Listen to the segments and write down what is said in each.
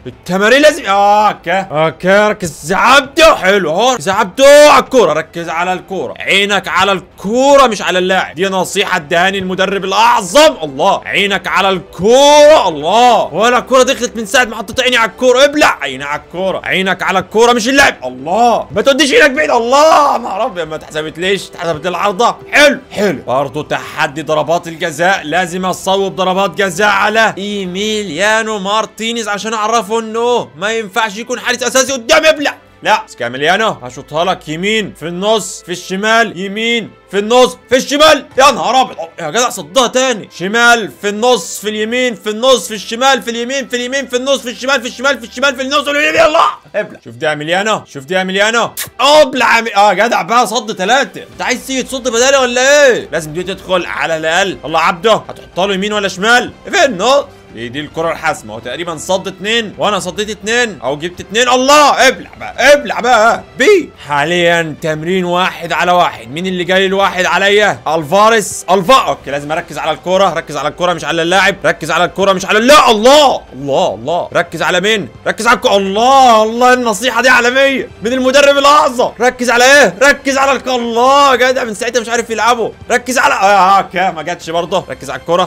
التمارين لازم اوكي اوكي ركز زعبته حلو هون زعبته على الكوره ركز على الكوره عينك على الكوره مش على اللاعب دي نصيحه ادهاني المدرب الاعظم الله عينك على الكوره الله ولا الكوره دخلت من ساعه ما حطيت عيني على الكوره ابلع عيني على الكوره عينك على الكوره مش اللاعب الله ما توديش ايدك بعيد الله ما رب ما اتحسبت ليش اتحسبت العارضه حلو حلو برضه تحدي ضربات الجزاء لازم اصوب ضربات جزاء على ايميليانو مارتينيز عشان اعرفه انه ما ينفعش يكون حارس اساسي قدام ابلع لا سكاميليانو هشوطها لك يمين في النص في الشمال يمين في النص في الشمال يا نهار ابيض يا جدع صدها تاني شمال في النص في اليمين في النص في الشمال في اليمين في اليمين في النص في الشمال في الشمال في الشمال في النص في اليمين يلا ابلع شوف دي اميليانو شوف دي اميليانو ابلع أمي... اه جدع بقى صد ثلاثة انت عايز تيجي تصد بدالي ولا ايه لازم دي تدخل على الاقل الله عبده هتحطها له يمين ولا شمال في النص دي دي الكرة الحاسمة هو تقريبا صد اتنين وانا صديت اتنين او جبت اتنين الله ابلع بقى ابلع بقى بي حاليا تمرين واحد على واحد مين اللي جاي الواحد عليا الفارس الفا اوكي لازم اركز على الكرة ركز على الكرة مش على اللاعب ركز على الكرة مش على لا الله الله الله ركز على مين ركز على الكرة الله الله النصيحة دي عالمية من المدرب الاعظم ركز على ايه ركز على الكرة الله جدع من ساعتها مش عارف يلعبوا ركز على اه اوكي ما جاتش برضه ركز على الكرة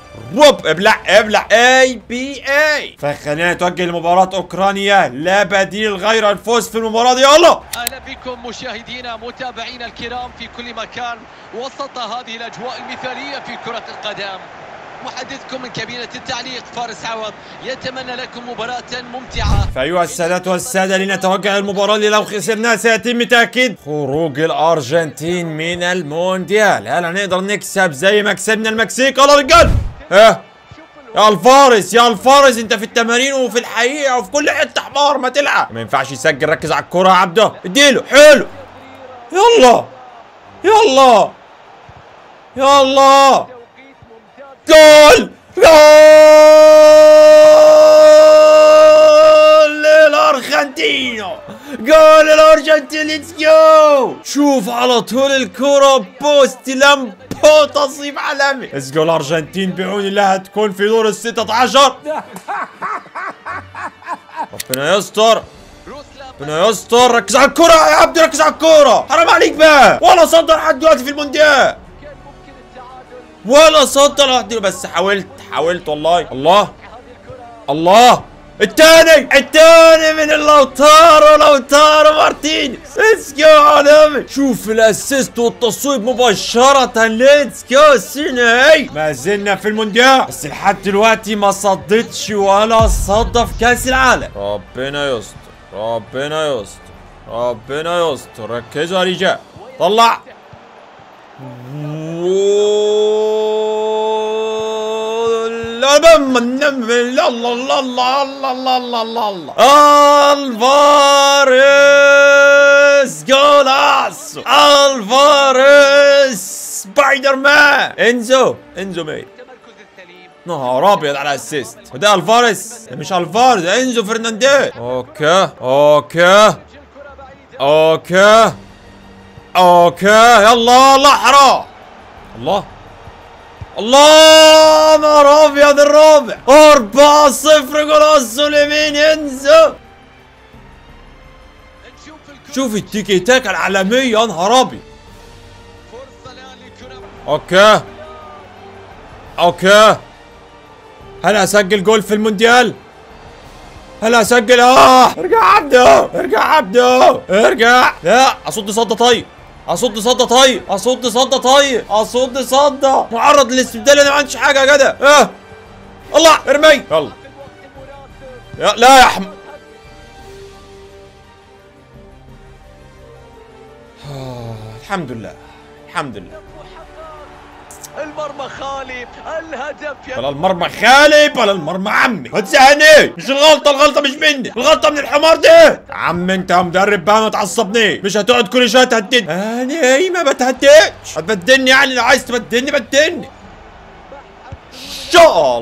ووب ابلع ابلع اي بي اي فخلينا نتوجه لمباراة اوكرانيا لا بديل غير الفوز في المباراة دي يلا اهلا بكم مشاهدينا متابعينا الكرام في كل مكان وسط هذه الاجواء المثاليه في كره القدم محدثكم من كابينه التعليق فارس عوض يتمنى لكم مباراه ممتعه فأيها السادات والسادة لنتوجه المباراة اللي لو خسرناها سيتم تأكيد خروج الأرجنتين من المونديال هل هنقدر نكسب زي ما كسبنا المكسيك يلا رجال ها يا الفارس يا الفارس انت في التمارين وفي الحقيقة وفي كل حتة حمار ما تلعب ما ينفعش يسجل ركز على الكرة يا عبده اديله حلو يلا يلا يلا جول جول الارجنتينو جول الارجنتين ليتس جو شوف على طول الكرة بوست لامبو تصيب عالمي ليتس جو الارجنتين بعون الله هتكون في دور ال 16 ربنا يستر ربنا يستر ركز على الكرة يا عبد ركز على الكرة حرام عليك بقى ولا صدر لحد دلوقتي في المونديال ولا صد لوحدي بس حاولت حاولت والله الله الله الثاني الثاني من اللوتارو لوتارو مارتينيز ليتس جو عالمي شوف الاسيست والتصويب مباشرة ليتس جو سيني ما زلنا في المونديال بس لحد دلوقتي ما صدتش ولا صدى في كاس العالم ربنا يستر ربنا يستر ربنا يستر ركزوا يا رجال طلع لا الله الله الله الله الله الله الله الله الفارس جولاس الفارس سبايدر مان انزو انزو مين التمركز السليم نهار ابيض على الاسيست وده الفارس ده مش الفارس ده انزو فرنانديز اوكي اوكي اوكي اوكي يلا الله حرام الله الله نهار ابيض الرابع 4 0 جول اليمين انزو نشوف الكرة شوف التيكي تاكا العالمية يا نهار ابيض فرصه الان للكرة اوكي اوكي هل اسجل جول في المونديال هل اسجل اه ارجع عبده ارجع عبده ارجع لا اصد صدى طيب اصد صدى طيب اصد صدى طيب اصد صدى معرض للاستبدال انا ما عنديش حاجه يا جدع اه الله ارمي يلا يا لا يا حم آه، الحمد لله الحمد لله المرمى خالي الهدف يا ولا المرمى خالب ولا المرمى عمي ما تزهقني مش الغلطة الغلطة مش مني الغلطة من الحمار ده يا عم انت يا مدرب بقى ما تعصبني مش هتقعد كل شوية تهددني انا ايه ما بتهددش هتبدلني يعني لو عايز تبدلني بدلني شاء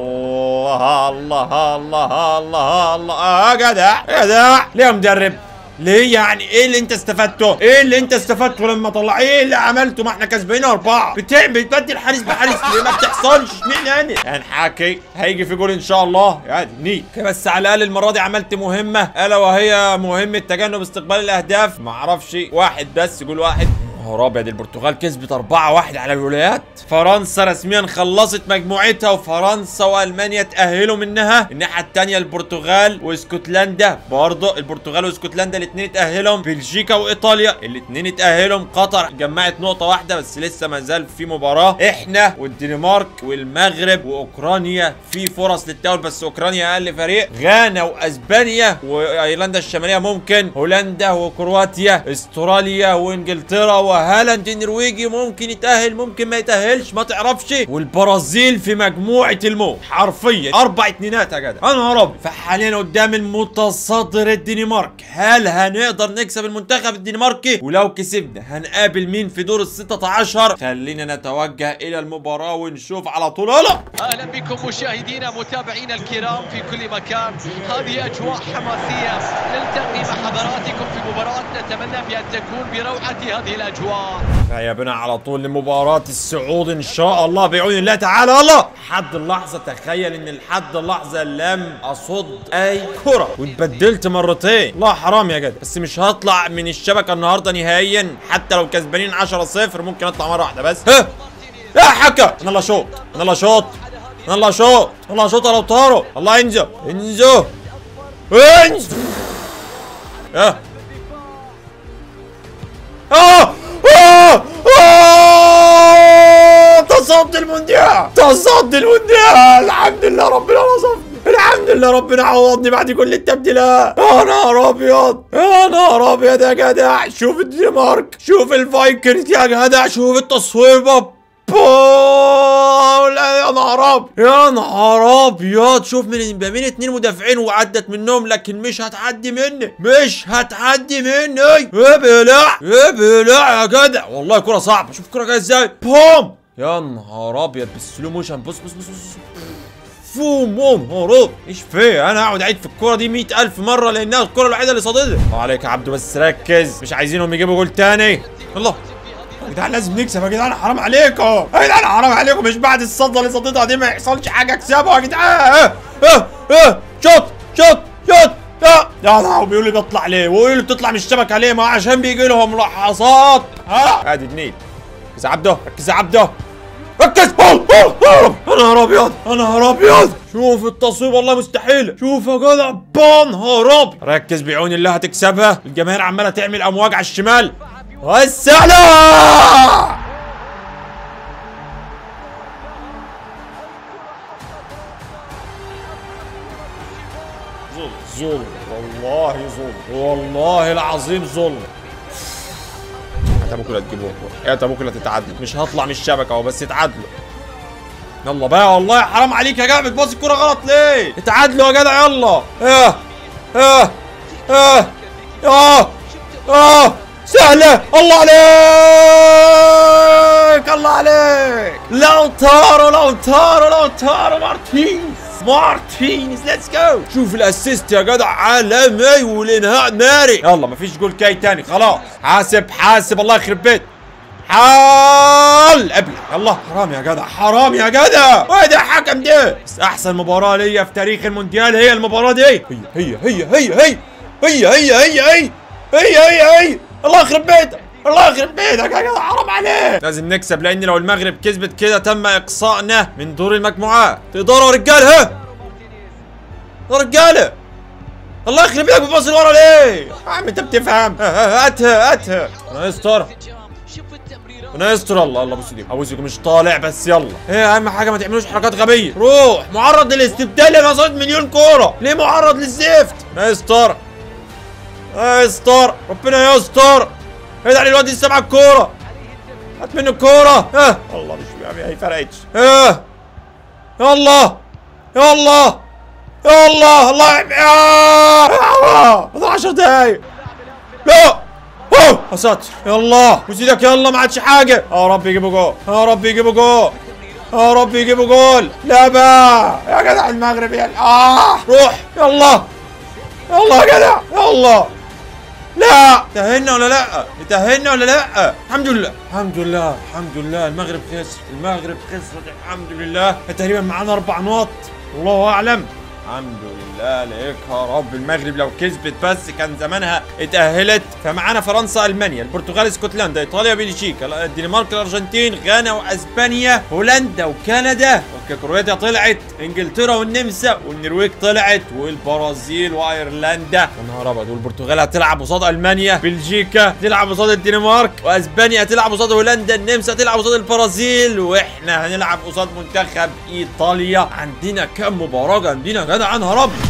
الله الله الله الله الله اه جدع جدع ليه يا مدرب ليه يعني ايه اللي انت استفدته ايه اللي انت استفدته لما طلع ايه اللي عملته ما احنا كسبانين اربعه بتعمل بتبدل حارس بحارس ليه ما بتحصلش اشمعنى انا يعني حكي هيجي في جول ان شاء الله يعني نيك بس على الاقل المره دي عملت مهمه الا وهي مهمه تجنب استقبال الاهداف ما اعرفش واحد بس جول واحد نهار ابيض البرتغال كسبت 4-1 على الولايات فرنسا رسميا خلصت مجموعتها وفرنسا والمانيا تاهلوا منها الناحيه الثانيه البرتغال واسكتلندا برضه البرتغال واسكتلندا الاثنين اتاهلوا بلجيكا وايطاليا الاثنين اتاهلوا قطر جمعت نقطه واحده بس لسه ما زال في مباراه احنا والدنمارك والمغرب واوكرانيا في فرص للتاهل بس اوكرانيا اقل فريق غانا واسبانيا وايرلندا الشماليه ممكن هولندا وكرواتيا استراليا وانجلترا وهالاند النرويجي ممكن يتاهل ممكن ما يتاهلش ما تعرفش والبرازيل في مجموعه الموت حرفيا اربع اتنينات يا جدع انا رب فحاليا قدام المتصدر الدنمارك هل هنقدر نكسب المنتخب الدنماركي ولو كسبنا هنقابل مين في دور ال 16 خلينا نتوجه الى المباراه ونشوف على طول هلا اهلا بكم مشاهدينا متابعينا الكرام في كل مكان هذه اجواء حماسيه نلتقي مع حضراتكم في مباراه نتمنى بان تكون بروعه هذه الاجواء هيا بنا على طول لمباراة الصعود ان شاء الله بعون الله تعالى الله لحد اللحظة تخيل ان لحد اللحظة لم اصد اي كرة واتبدلت مرتين لا حرام يا جدع بس مش هطلع من الشبكة النهاردة نهائيا حتى لو كسبانين 10 0 ممكن اطلع مرة واحدة بس ها يا حكا انا لا شوط انا لا شوط انا لا شوط انا لا شوط لو طاروا الله انزو انزو انزو اه آه! آه! آه! تصدي المونديال تصدي المونديال الحمد لله ربنا نصفني الحمد لله ربنا عوضني بعد كل التبديلات يا نهار ابيض يا نهار ابيض يا جدع شوف الدنمارك شوف الفايكنز يا جدع شوف التصويبه بول يا نهار ابيض يا نهار ابيض شوف من بين اتنين مدافعين وعدت منهم لكن مش هتعدي مني مش هتعدي مني ايه بلع ايه بلع يا جدع والله كرة صعبة شوف الكرة جاية ازاي بوم يا نهار ابيض بالسلو موشن بص بص بص بص فوم ووم هروب ايش في انا اقعد اعيد في الكوره دي مئة الف مره لانها الكوره الوحيده اللي صادتها الله عليك يا عبدو بس ركز مش عايزينهم يجيبوا جول تاني الله يا جدعان لازم نكسب يا جدعان حرام عليكم يا جدعان حرام عليكم مش بعد الصدة اللي صدتها دي ما يحصلش حاجه اكسبوا يا جدعان اه اه اه شوت شوت شوت يا يا نهار بيقول لي بطلع ليه ويقول لي بتطلع من الشبكه ليه ما عشان بيجي لهم لحظات ها ادي اتنين ركز يا عبده ركز يا عبده ركز أوه، أوه، يا رب يا نهار ابيض يا نهار ابيض شوف التصويب والله مستحيل شوف يا جدع بان نهار ابيض ركز بعون الله هتكسبها الجماهير عماله تعمل امواج على الشمال والسلام ظلم ظلم والله ظلم والله العظيم ظلم يا ابوك لا تجيبوه يا ابوك لا تتعادلوا مش هطلع من الشبكه اهو بس اتعادلوا يلا بقى والله حرام عليك يا جدع بتباصي الكوره غلط ليه اتعادلوا يا جدع يلا اه اه اه اه اه سهلة الله عليك الله عليك لو تارو لو تارو لو تارو مارتينز مارتينز ليتس جو شوف الاسيست يا جدع عالمي والانهاء ناري يلا مفيش جول كاي تاني خلاص حاسب حاسب الله يخرب بيت حال ابلع يلا حرام يا جدع حرام يا جدع وين الحكم ده بس احسن مباراة ليا في تاريخ المونديال هي المباراة دي هي هي هي هي هي هي هي هي هي هي هي هي الله يخرب بيتك الله يخرب بيتك يا جدع حرام عليك لازم نكسب لان لو المغرب كسبت كده تم اقصائنا من دور المجموعات تقدروا يا رجاله ها يا رجاله الله يخرب بيتك بتبص لورا ليه يا عم انت بتفهم ها، ها، هاتها هاتها انا يستر شوف التمريرات انا يستر الله الله بص دي ابوسكم مش طالع بس يلا ايه اهم حاجه ما تعملوش حركات غبيه روح معرض للاستبدال انا صيد مليون كوره ليه معرض للزفت انا يستر انا يستر ربنا يستر ادعي للواد لسه معاه الكوره هات منه الكوره ها والله مش يعني هي فرقتش ها يلا يلا يلا الله يا فاضل 10 دقايق لا اوه يا ساتر يلا وزيدك يلا ما عادش حاجه يا رب يجيبوا جول يا رب يجيبوا جول يا رب يجيبوا جول لا بقى يا جدع المغرب يا اه روح يلا يلا يا جدع يلا لا تأهلنا ولا لا تأهلنا ولا لا الحمد لله الحمد لله الحمد لله المغرب خسر المغرب خسرت الحمد لله تقريبا معانا اربع نقط الله اعلم الحمد لله ليك يا رب المغرب لو كسبت بس كان زمانها اتأهلت فمعانا فرنسا المانيا البرتغال اسكتلندا ايطاليا بلجيكا الدنمارك الارجنتين غانا واسبانيا هولندا وكندا اوكي كرواتيا طلعت انجلترا والنمسا والنرويج طلعت والبرازيل وايرلندا يا نهار ابيض والبرتغال هتلعب قصاد المانيا بلجيكا تلعب قصاد الدنمارك واسبانيا هتلعب قصاد هولندا النمسا هتلعب قصاد البرازيل واحنا هنلعب قصاد منتخب ايطاليا عندنا كام مباراه جامدين يا جدع يا نهار ابيض